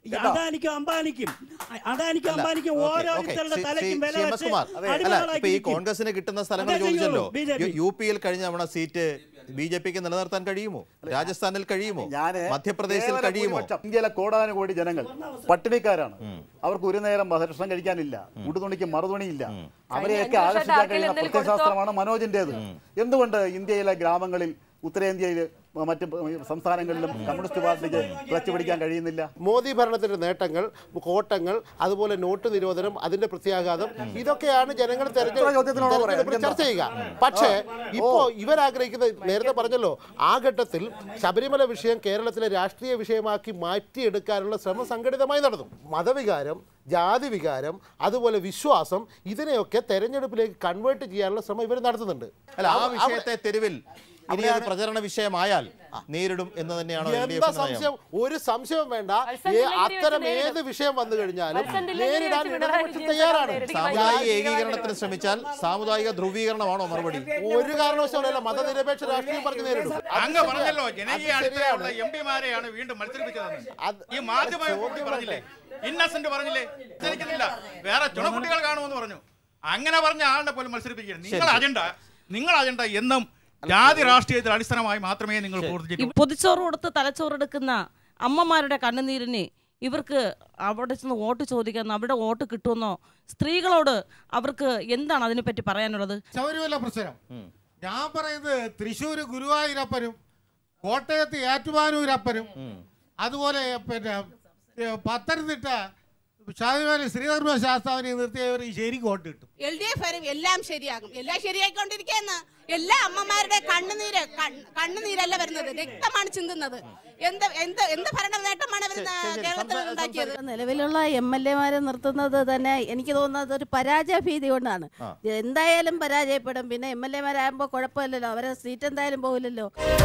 കേട്ടോ? അദാനിക്കും അംബാനിക്കും അദാനിക്കും അല്ല, അംബാനിക്കും ഓക്കേ, ഓരോരുത്തരുടെ ഓക്കേ. തലയ്ക്കും ശ്രീ- വില ശ്രീ എം എസ് വെച്ച് കുമാർ, അല്ല അടിമകളാക്കി ഇപ്പൊ ഈ വിൽക്കും. കോൺഗ്രസിന് കിട്ടുന്ന സ്ഥലങ്ങൾ അതേ ചോദിച്ചല്ലോ ചെയ്യുള്ളൂ, BJP. യു പിയിൽ കഴിഞ്ഞ തവണ സീറ്റ് ബി ജെ പിക്ക് നിലനിർത്താൻ കഴിയുമോ രാജസ്ഥാനിൽ കഴിയുമോ മധ്യപ്രദേശിൽ കേവല കഴിയുമോ ഭൂരിപക്ഷം ഇന്ത്യയിലെ കോടാനുകോടി ജനങ്ങൾ പട്ടിണിക്കാരാണ് അവർക്ക് ഒരു നേരം ഭക്ഷണം കഴിക്കാനില്ല ഉടുതുണിക്ക് മറുതുണിയില്ല അവരെയൊക്കെ അഞ്ച് വർഷമായിട്ട് ആകർഷിക്കാൻ ആർക്കെങ്കിലും കഴിയുന്ന എന്തെങ്കിലും പ്രത്യയശാസ്ത്രമാണ് മനോജിൻ്റേത് എന്തുകൊണ്ട് ഇന്ത്യയിലെ ഗ്രാമങ്ങളിൽ ഉത്തരേന്ത്യയിൽ മറ്റ് സംസ്ഥാനങ്ങളിലും കമ്മ്യൂണിസ്റ്റ് പാർട്ടിക്ക് ക്ലച്ച് പിടിക്കാൻ കഴിയുന്നില്ല മോദി ഭരണത്തിന്റെ നേട്ടങ്ങൾ കോട്ടങ്ങൾ അതുപോലെ നോട്ട് നിരോധനം അതിന്റെ പ്രത്യാഘാതം ഇതൊക്കെയാണ് ജനങ്ങൾ തെരഞ്ഞെടുപ്പ് ചോദ്യത്തിനോട് പറയാം. തെരഞ്ഞെടുപ്പിൽ ചർച്ച ചെയ്യുക പക്ഷേ ഇപ്പോ ഇവരാഗ്രഹിക്കുന്ന നേരത്തെ പറഞ്ഞല്ലോ ആ ഘട്ടത്തിൽ ശബരിമല വിഷയം കേരളത്തിലെ രാഷ്ട്രീയ വിഷയമാക്കി മാറ്റിയെടുക്കാനുള്ള ശ്രമം സംഘടിതമായി നടന്നു മതവികാരം ജാതി വികാരം അതുപോലെ വിശ്വാസം ഇതിനെയൊക്കെ തെരഞ്ഞെടുപ്പിലേക്ക് കൺവേർട്ട് ചെയ്യാനുള്ള ശ്രമം ഇവർ നടത്തുന്നുണ്ട് അല്ല ആ അവ- വിഷയത്തെ തെരുവിൽ ഇനി അത് പ്രചരണ വിഷയമായാൽ നേരിടും എന്ന് തന്നെയാണോ എൽ ഡി എന്താ എഫ് സംശയം ഒരു സംശയം വേണ്ട വത്സൻ ഏ- ഡിഗ്രി അത്തരം വെച്ച് ഏത് വിഷയം വന്നു കഴിഞ്ഞാലും വത്സൻ ഡിഗ്രി നേരിടാൻ വെച്ച് പിണറായി ഇടതുപക്ഷം വിജയൻ തയ്യാറാണ് നേരിടും. സാമുദായിക ഏകീകരണത്തിന് ശ്രമിച്ചാൽ സാമുദായിക ധ്രുവീകരണമാണോ മറുപടി ഒരു കാരണവശാലല്ല മതനിരപേക്ഷ രാഷ്ട്രീയം പറഞ്ഞു നേരിടും അങ്ങ് പറഞ്ഞല്ലോ അത് ജനകീയ ശരിയാണ്. അടിത്തറയുള്ള എം പിമാരെയാണ് വീണ്ടും മത്സരിപ്പിച്ചതെന്ന് ഈ മാധ്യമ കുട്ടി പറഞ്ഞില്ലേ ഇന്നസെന്റ് പറഞ്ഞില്ലേ മത്സരിക്കുന്നില്ല വേറെ ചുണക്കുട്ടികൾ കാണുമെന്ന് പറഞ്ഞു അങ്ങനെ പറഞ്ഞ ആളിനെ പോലും മത്സരിപ്പിക്കുകയാണ് നിങ്ങൾ അജണ്ട നിങ്ങൾ അജണ്ട എന്നും ജാതി രാഷ്ട്രീയത്തിൽ അടിസ്ഥാനമായി മാത്രമേ നിങ്ങൾ ഈ പ്രവർത്തിച്ചിട്ടുള്ളൂ പൊതിച്ചോറ് കൊടുത്ത് തലച്ചോറെടുക്കുന്ന അമ്മമാരുടെ കണ്ണുനീരിന് ഇവർക്ക് അവിടെ ചെന്ന് വോട്ട് ചോദിക്കാമെന്നോ അവിടെ വോട്ട് കിട്ടുമെന്നോ സ്ത്രീകളോട് അവർക്ക് എന്താണ് അതിനെപ്പറ്റി പറയാനുള്ളത് ശബരിമല പ്രശ്നം ഞാൻ പറയുന്നത് തൃശ്ശൂർ ഗുരുവായൂരപ്പനും കോട്ടയത്ത് ഏറ്റുമാനൂരപ്പനും അതുപോലെ പിന്നെ ഏ, പത്തനംതിട്ട ശബരിമല ശ്രീധർമ്മ ശാസ്താവിനെ നിർത്തിയവർ ഈ ശരിക്കും വോട്ട് കിട്ടും എൽ ഡി എഫ് വരും എല്ലാം ശരിയാകും എല്ലാം ശരിയായിക്കൊണ്ടിരിക്കുകയെന്ന് എല്ലാ അമ്മമാരുടെ കണ്ണുനീര് കണ്ണ്- കണ്ണുനീരല്ല വരുന്നത് രക്തമാണ് ചിന്തുന്നത് എന്ത് എന്ത് എന്ത് ഭരണ നേട്ടമാണ് അവർ കേരളത്തിൽ ഉണ്ടാക്കിയത് നിലവിലുള്ള എം എൽ എമാരെ നിർത്തുന്നത് തന്നെ എനിക്ക് തോന്നുന്നത് ഒരു പരാജയ ഭീതി കൊണ്ടാണ് ആ. എന്തായാലും പരാജയപ്പെടും പിന്നെ എം എൽ എമാരാകുമ്പോൾ കുഴപ്പമില്ലല്ലോ അവരെ സീറ്റ് എന്തായാലും പോകില്ലല്ലോ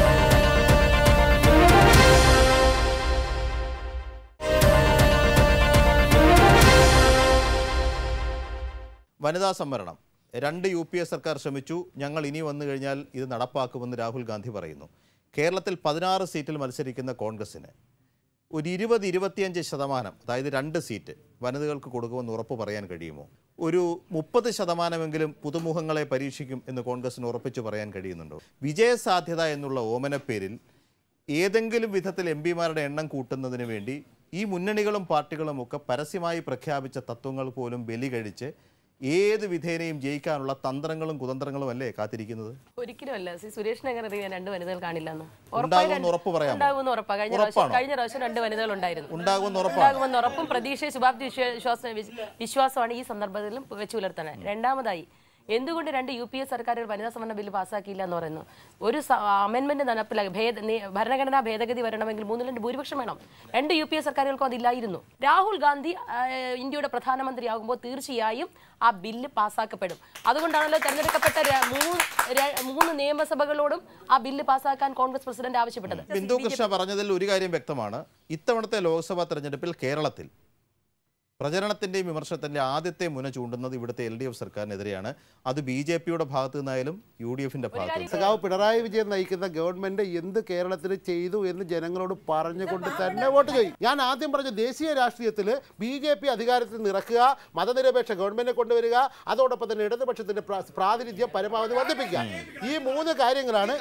വനിതാ സംവരണം രണ്ട് യു പി എ സർക്കാർ ശ്രമിച്ചു ഞങ്ങൾ ഇനി വന്നു കഴിഞ്ഞാൽ ഇത് നടപ്പാക്കുമെന്ന് രാഹുൽ ഗാന്ധി പറയുന്നു കേരളത്തിൽ പതിനാറ് സീറ്റിൽ മത്സരിക്കുന്ന കോൺഗ്രസിന് ഒരു ഇരുപത് ഇരുപത്തിയഞ്ച് ശതമാനം അതായത് രണ്ട് സീറ്റ് വനിതകൾക്ക് കൊടുക്കുമെന്ന് ഉറപ്പ് പറയാൻ കഴിയുമോ ഒരു മുപ്പത് ശതമാനമെങ്കിലും പുതുമുഖങ്ങളെ പരീക്ഷിക്കും എന്ന് കോൺഗ്രസിന് ഉറപ്പിച്ചു പറയാൻ കഴിയുന്നുണ്ടോ വിജയസാധ്യത എന്നുള്ള ഓമനപ്പേരിൽ ഏതെങ്കിലും വിധത്തിൽ എം പിമാരുടെ എണ്ണം കൂട്ടുന്നതിന് വേണ്ടി ഈ മുന്നണികളും പാർട്ടികളും ഒക്കെ പരസ്യമായി പ്രഖ്യാപിച്ച തത്വങ്ങൾ പോലും ബലി കഴിച്ച് ഏത് വിധേനയും ജയിക്കാനുള്ള തന്ത്രങ്ങളും കുതന്ത്രങ്ങളും അല്ലേ കാത്തിരിക്കുന്നത് ഒരിക്കലും അല്ല സി സുരേഷിന് എങ്ങനെ അറിയാം രണ്ട് വനിതകൾ കാണില്ലെന്ന് ഉണ്ടാകുമെന്ന് ഉറപ്പ് പറയാമോ? ഉണ്ടാകുമെന്ന് ഉറപ്പാ കഴിഞ്ഞ പ്രാവശ്യം ഉറപ്പാണോ? കഴിഞ്ഞ പ്രാവശ്യം രണ്ട് വനിതകൾ ഉണ്ടായിരുന്നു ഉണ്ടാകുമെന്ന് ഉറപ്പാണ് ഉണ്ടാകുമെന്ന് ഉറപ്പും പ്രതീക്ഷ ശുഭാപ്തി വിശ്വ- വിശ്വാസം വിശ്വാസമാണ് ഈ സന്ദർഭത്തിലും വെച്ച് പുലർത്തുന്നത് രണ്ടാമതായി എന്തുകൊണ്ട് രണ്ട് യു പി എ സർക്കാരുകൾ വനിതാ സംവരണ ബില്ല് പാസ്സാക്കിയില്ല എന്ന് പറയുന്നു ഒരു അമെന്റ്മെന്റ് നടപ്പിലാക്കി ഭേദ നി- ഭരണഘടനാ ഭേദഗതി വരണമെങ്കിൽ മൂന്നിൽ രണ്ട് ഭൂരിപക്ഷം വേണം രണ്ട് യു പി എ സർക്കാരുകൾക്കും അതില്ലായിരുന്നു രാഹുൽ ഗാന്ധി ആ, ഇന്ത്യയുടെ പ്രധാനമന്ത്രിയാകുമ്പോൾ തീർച്ചയായും ആ ബില്ല് പാസ്സാക്കപ്പെടും അതുകൊണ്ടാണല്ലോ തെരഞ്ഞെടുക്കപ്പെട്ട ര- മൂന്ന് ര- മൂന്ന് നിയമസഭകളോടും ആ ബില്ല് പാസ്സാക്കാൻ കോൺഗ്രസ് പ്രസിഡന്റ് ആവശ്യപ്പെട്ടത് ബിന്ദു കൃഷ്ണ പറഞ്ഞതിൽ ഒരു കാര്യം വ്യക്തമാണ് ഇത്തവണത്തെ ലോക്സഭാ തെരഞ്ഞെടുപ്പിൽ കേരളത്തിൽ പ്രചരണത്തിൻ്റെയും വിമർശനത്തിൻ്റെ ആദ്യത്തെ മുന ചൂണ്ടുന്നത് ഇവിടുത്തെ എൽ ഡി എഫ് സർക്കാരിനെതിരെയാണ് അത് ബി ജെ പിയുടെ ഭാഗത്തു നിന്നായാലും യു ഡി എഫിൻ്റെ ഭാഗത്തു നിന്നും. സഖാവ് പിണറായി വിജയൻ നയിക്കുന്ന ഗവൺമെന്റ് എന്ത് കേരളത്തിൽ ചെയ്തു എന്ന് ജനങ്ങളോട് പറഞ്ഞുകൊണ്ട് തന്നെ വോട്ട് ചെയ്യും ഞാൻ ആദ്യം പറഞ്ഞ ദേശീയ രാഷ്ട്രീയത്തിൽ ബി ജെ പി അധികാരത്തിൽ നിറക്കുക മതനിരപേക്ഷ ഗവൺമെന്റിനെ കൊണ്ടുവരിക അതോടൊപ്പം തന്നെ ഇടതുപക്ഷത്തിന്റെ പ്രാ- പ്രാതിനിധ്യം പരമാവധി വർദ്ധിപ്പിക്കുക ഈ മൂന്ന് കാര്യങ്ങളാണ്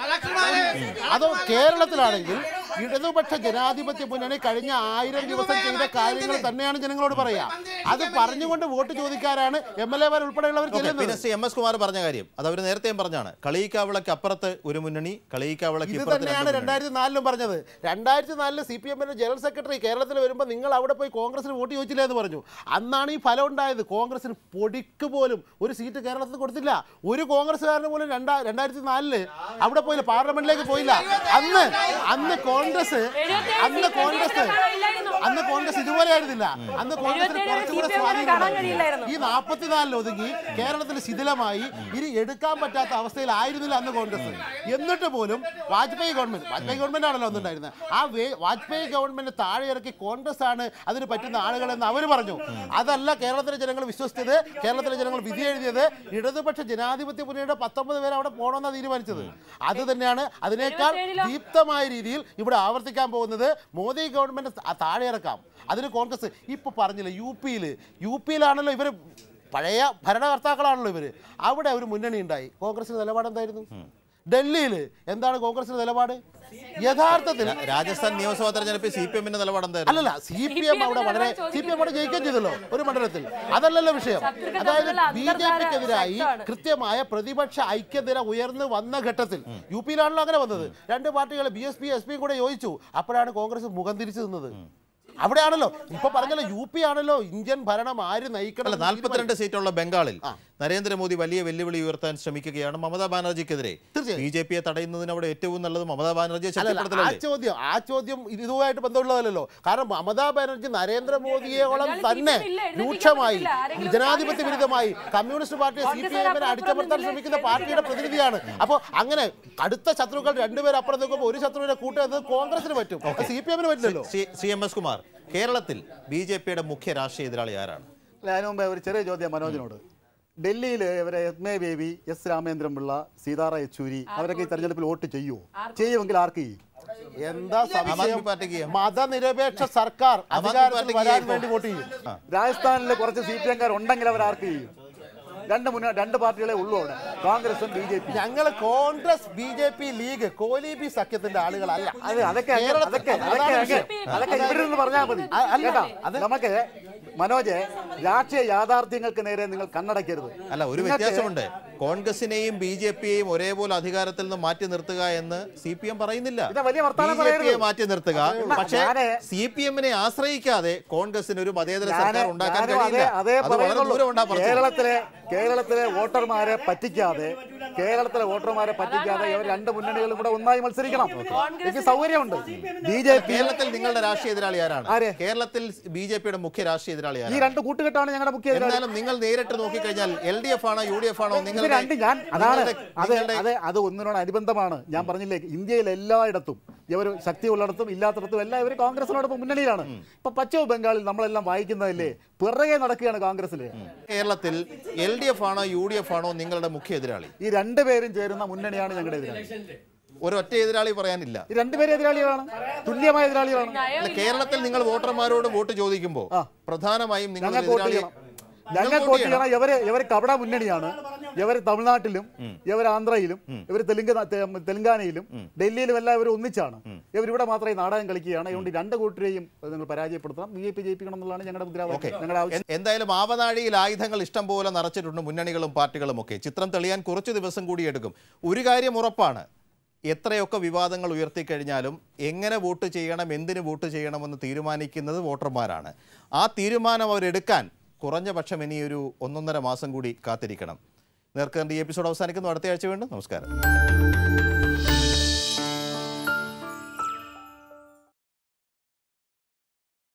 അതോ കേരളത്തിലാണെങ്കിൽ ഇടതുപക്ഷ ജനാധിപത്യ മുന്നണി കഴിഞ്ഞ ആയിരം ദിവസം ചെയ്ത കാര്യങ്ങൾ തന്നെയാണ് ജനങ്ങളോട് പറയുക അത് പറഞ്ഞുകൊണ്ട് വോട്ട് ചോദിക്കാനാണ് എം എൽ എമാർ ഉൾപ്പെടെയുള്ളവർ ഓക്കേ, ചെല്ലുന്നത് പിന്നെ ശ്രീ എം എസ് കുമാർ പറഞ്ഞ കാര്യം അത് അവർ നേരത്തെയും പറഞ്ഞാണ് കളിയിക്കാവിളക്ക് അപ്പുറത്ത് ഒരു മുന്നണി കളിയിക്കാവിളക്ക് ഇത് ഇപ്പുറത്ത് തന്നെയാണ് രണ്ട് മുന്നണി. രണ്ടായിരത്തി നാലിലും പറഞ്ഞത് രണ്ടായിരത്തി നാലില് സി പി എമ്മിന്റെ ജനറൽ സെക്രട്ടറി കേരളത്തിൽ വരുമ്പോൾ നിങ്ങൾ അവിടെ പോയി കോൺഗ്രസിന് വോട്ട് ചോദിച്ചില്ല എന്ന് പറഞ്ഞു അന്നാണ് ഈ ഫലം ഉണ്ടായത് കോൺഗ്രസിന് പൊടിക്ക് പോലും ഒരു സീറ്റ് കേരളത്തിൽ കൊടുത്തില്ല ഒരു കോൺഗ്രസ്സുകാരന് പോലും രണ്ടാ രണ്ടായിരത്തി നാലില് അവിടെ പോയില്ല പാർലമെന്റിലേക്ക് പോയില്ല അന്ന് അന്ന് കോൺഗ്രസ് അന്ന് കോൺഗ്രസ് അന്ന് കോൺഗ്രസ് ഇതുപോലെ ആയിരുന്നില്ല അന്ന് കോൺഗ്രസിന് കുറച്ചുകൂടെ സ്വാധീനം ഈ നാൽപ്പത്തിനാലിൽ ഒതുങ്ങി കേരളത്തിൽ ശിഥിലമായി ഇനി എടുക്കാൻ പറ്റാത്ത അവസ്ഥയിലായിരുന്നില്ല അന്ന് കോൺഗ്രസ് എന്നിട്ട് പോലും വാജ്പേയി ഗവൺമെന്റ് വാജ്പേയി ഗവൺമെന്റ് ആണല്ലോ ഒന്നുണ്ടായിരുന്നത് ആ വേ വാജ്പേയി ഗവൺമെന്റ് താഴെ ഇറക്കി കോൺഗ്രസ് ആണ് അതിന് പറ്റുന്ന ആളുകളെന്ന് അവർ പറഞ്ഞു അതല്ല കേരളത്തിലെ ജനങ്ങൾ വിശ്വസിച്ചത് കേരളത്തിലെ ജനങ്ങൾ വിധി എഴുതിയത് ഇടതുപക്ഷ ജനാധിപത്യ മുന്നണിയുടെ പത്തൊമ്പത് പേര് അവിടെ പോകണമെന്നാണ് തീരുമാനിച്ചത് അത് തന്നെയാണ് അതിനേക്കാൾ ദീപ്തമായ രീതിയിൽ ഇവിടെ ആവർത്തിക്കാൻ പോകുന്നത് മോദി ഗവൺമെന്റ് താഴെ താഴെയിറക്കാം അതിന് കോൺഗ്രസ് ഇപ്പോൾ പറഞ്ഞില്ല യു പിയിൽ യു പിയിലാണല്ലോ ഇവർ പഴയ ഭരണകർത്താക്കളാണല്ലോ ഇവർ അവിടെ ഒരു മുന്നണി ഉണ്ടായി കോൺഗ്രസിന്റെ നിലപാട് എന്തായിരുന്നു ഡൽഹിയിൽ എന്താണ് കോൺഗ്രസിന്റെ നിലപാട് യഥാർത്ഥത്തിൽ രാ- രാജസ്ഥാൻ നിയമസഭാ തെരഞ്ഞെടുപ്പിൽ സി പി എമ്മിന്റെ നിലപാട് എന്തായിരുന്നു അല്ലല്ല സി പി എം അവിടെ വളരെ സി പി എം അവിടെ ജയിക്കുകയും ചെയ്തല്ലോ ഒരു മണ്ഡലത്തിൽ അതല്ലല്ലോ വിഷയം അതായത് ബി ജെ പിക്കെതിരായി കൃത്യമായ പ്രതിപക്ഷ ഐക്യനിര ഉയർന്നു വന്ന ഘട്ടത്തിൽ യു പിയിലാണല്ലോ അങ്ങനെ വന്നത് രണ്ട് പാർട്ടികൾ ബി എസ് പി എസ് പിയും കൂടെ യോജിച്ചു അപ്പോഴാണ് കോൺഗ്രസ് മുഖം തിരിച്ചു നിന്നത് അവിടെയാണല്ലോ ഇപ്പൊ പറഞ്ഞല്ലോ യു പി ആണല്ലോ ഇന്ത്യൻ ഭരണം ആര് നയിക്കണം അല്ല നാൽപ്പത്തിരണ്ട് സീറ്റുള്ള ബംഗാളിൽ നരേന്ദ്രമോദി വലിയ വെല്ലുവിളി ഉയർത്താൻ ശ്രമിക്കുകയാണ് മമതാ ബാനർജിക്കെതിരെ ബി ജെ പിയെ തടയുന്നതിന് അവിടെ ഏറ്റവും നല്ലത് മമതാ ബാനർജിയെ അല്ലല്ല, ആ ശക്തിപ്പെടുത്തലല്ലേ ചോദ്യം ആ ചോദ്യം ഇതുമായിട്ട് ബന്ധമുള്ളതല്ലോ കാരണം മമതാ ബാനർജി നരേന്ദ്രമോദിയോളം തന്നെ രൂക്ഷമായി ജനാധിപത്യ വിരുദ്ധമായി കമ്മ്യൂണിസ്റ്റ് പാർട്ടിയെ സി പി എമ്മിനെ അടിച്ചമർത്താൻ ശ്രമിക്കുന്ന പാർട്ടിയുടെ പ്രതിനിധിയാണ് അപ്പോൾ അങ്ങനെ കടുത്ത ശത്രുക്കൾ രണ്ടുപേരും അപ്പുറം നിൽക്കുമ്പോൾ ഒരു ശത്രുവിനെ കൂട്ടുന്നത് കോൺഗ്രസിന് പറ്റും സി പി എമ്മിന് പറ്റില്ലല്ലോ ശ്രീ- ശ്രീ എം എസ് കുമാർ കേരളത്തിൽ ബി ജെ പിയുടെ മുഖ്യ രാഷ്ട്രീയ എതിരാളി ആരാണ് അല്ല, അതിനു മുമ്പേ ഒരു ചെറിയ ചോദ്യം മനോജിനോട് ഡൽഹിയിൽ ഇവരെ M A Baby S Ramendran Pillai Sitara Yechury അവരൊക്കെ ഈ തെരഞ്ഞെടുപ്പിൽ വോട്ട് ചെയ്യുമോ ചെയ്യുമെങ്കിൽ ആർക്ക് ചെയ്യും എന്താ ആം ആദ്മി പാർട്ടിക്ക് ചെയ്യാം. മതനിരപേക്ഷ സർക്കാർ ആം ആദ്മി അധികാരത്തിൽ പാർട്ടിക്ക് വരാൻ ചെയ്യാം. വേണ്ടി വോട്ട് ചെയ്യും രാജസ്ഥാനിൽ കുറച്ച് സി പി എംകാർ ഉണ്ടെങ്കിൽ അവർ ആർക്ക് ചെയ്യും രണ്ട് മുന്നേ രണ്ട് പാർട്ടികളെ ഉള്ളൂ അവിടെ കോൺഗ്രസും ബി ജെ പി ഞങ്ങൾ Congress B J P League കോലീബി സഖ്യത്തിന്റെ ആളുകളല്ല അത് അതൊക്കെ അങ്ങ് കേരളത്തിൽ- അതൊക്കെ അതാണ് അതൊക്കെ വിഷയം. അങ്ങ് അതൊക്കെ ഇവിടെ നിന്ന് പറഞ്ഞാൽ മതി അ- അല്ല, കേട്ടോ അത് നമുക്ക് മനോജ് രാഷ്ട്രീയ യാഥാർത്ഥ്യങ്ങൾക്ക് നേരെ നിങ്ങൾ കണ്ണടയ്ക്കരുത് അല്ല ഒരു നിങ്ങൾക്ക് വ്യത്യാസമുണ്ട് കോൺഗ്രസിനെയും ബി ജെ പിയെയും ഒരേപോലെ അധികാരത്തിൽ നിന്ന് മാറ്റി നിർത്തുക എന്ന് സി പി എം പറയുന്നില്ല ഇത് വലിയ വർത്താനം ബി ജെ പിയെ പറയരുത്. മാറ്റി നിർത്തുക അല്ല, പക്ഷേ ഞാന് സി പി എമ്മിനെ ആശ്രയിക്കാതെ കോൺഗ്രസിന് ഒരു മതേതര ഞാന് സർക്കാർ ഉണ്ടാക്കാൻ ഞാനും അതേ കഴിയില്ല അതേ അത് വളരെ പറയുന്നുള്ളൂ. ദൂരം ഉണ്ടാ പറഞ്ഞു കേരളത്തിലെ കേരളത്തിലെ വോട്ടർമാരെ പറ്റിക്കാതെ കേരളത്തിലെ വോട്ടർമാരെ പറ്റിക്കാതെ ഇവർ രണ്ട് മുന്നണികളും കൂടെ ഒന്നായി മത്സരിക്കണം എനിക്ക് സൗകര്യമുണ്ട് ബി ജെ പി കേരളത്തിൽ നിങ്ങളുടെ രാഷ്ട്രീയ എതിരാളി ആരാണ് ആര്? കേരളത്തിൽ ബി ജെ പിയുടെ മുഖ്യ രാഷ്ട്രീയ എതിരാളി ഈ ആരാണ് രണ്ട് കൂട്ടുകെട്ടാണ് ഞങ്ങളുടെ മുഖ്യ എതിരാളി. എന്നാലും നിങ്ങൾ നേരിട്ട് നോക്കിക്കഴിഞ്ഞാൽ എൽ ഡി എഫ് ആണോ യു ഡി എഫ് ആണോ ഇത് നിങ്ങളുടെ രണ്ട് ഞാൻ അതാണ് നിങ്ങളുടെ- അത് നിങ്ങളുടെ അത് അത് ഒന്നിനോട് അനുബന്ധമാണ് ഞാൻ പറഞ്ഞില്ലേ ഇന്ത്യയിൽ എല്ലായിടത്തും ഇവർ ശക്തി ഉള്ളിടത്തും ഇല്ലാത്തിടത്തും എല്ലാം ഇവർ കോൺഗ്രസിനോടൊപ്പം മുന്നണിയിലാണ് ഇപ്പൊ പശ്ചിമ ബംഗാളിൽ നമ്മളെല്ലാം വായിക്കുന്നതല്ലേ പിറകെ നടക്കുകയാണ് കോൺഗ്രസിൽ കേരളത്തിൽ എൽ ഡി എഫ് ആണോ യു ഡി എഫ് ആണോ നിങ്ങളുടെ മുഖ്യ എതിരാളി ഈ രണ്ടുപേരും ചേരുന്ന മുന്നണിയാണ് ഞങ്ങളുടെ എതിരാളി ഒരൊറ്റ എതിരാളി പറയാനില്ല ഈ രണ്ടുപേരും എതിരാളികളാണ് തുല്യമായ എതിരാളികളാണ് അല്ല, കേരളത്തിൽ നിങ്ങൾ വോട്ടർമാരോട് വോട്ട് ചോദിക്കുമ്പോൾ പ്രധാനമായും നിങ്ങൾ ഞങ്ങൾക്ക് വോട്ട് ചെയ്യണം ഞങ്ങൾക്ക് വോട്ട് ചെയ്യണം ഇവര് ഇവർ കപട മുന്നണിയാണ് ഇവർ തമിഴ്നാട്ടിലും ഇവർ ആന്ധ്രയിലും ഇവർ തെലുങ്ക് തെലുങ്കാനയിലും ഡൽഹിയിലും എല്ലാം ഇവർ ഒന്നിച്ചാണ് ഇവർ ഇവിടെ മാത്രമേ ഈ നാടകം കളിക്കുകയാണ് അതുകൊണ്ട് ഈ രണ്ട് കൂട്ടരെയും നിങ്ങൾ പരാജയപ്പെടുത്തണം ബി ജെ പി ജയിപ്പിക്കണം എന്നുള്ളതാണ് ഞങ്ങളുടെ മുദ്രാവാക്യം ഞങ്ങളുടെ ആവശ്യം എ- എന്തായാലും ആവനാഴിയിൽ ആയുധങ്ങൾ ഇഷ്ടം പോലെ നിറച്ചിട്ടുണ്ട് മുന്നണികളും പാർട്ടികളും ഒക്കെ ചിത്രം തെളിയാൻ കുറച്ച് ദിവസം കൂടി എടുക്കും ഒരു കാര്യം ഉറപ്പാണ് എത്രയൊക്കെ വിവാദങ്ങൾ ഉയർത്തിക്കഴിഞ്ഞാലും എങ്ങനെ വോട്ട് ചെയ്യണം എന്തിന് വോട്ട് ചെയ്യണമെന്ന് തീരുമാനിക്കുന്നത് വോട്ടർമാരാണ് ആ തീരുമാനം അവരെടുക്കാൻ കുറഞ്ഞ പക്ഷം ഇനി ഒരു ഒന്നൊന്നര മാസം കൂടി കാത്തിരിക്കണം നേർക്കറിൻ്റെ ഈ എപ്പിസോഡ് അവസാനിക്കുന്നു അടുത്ത ആഴ്ച വീണ്ടും നമസ്കാരം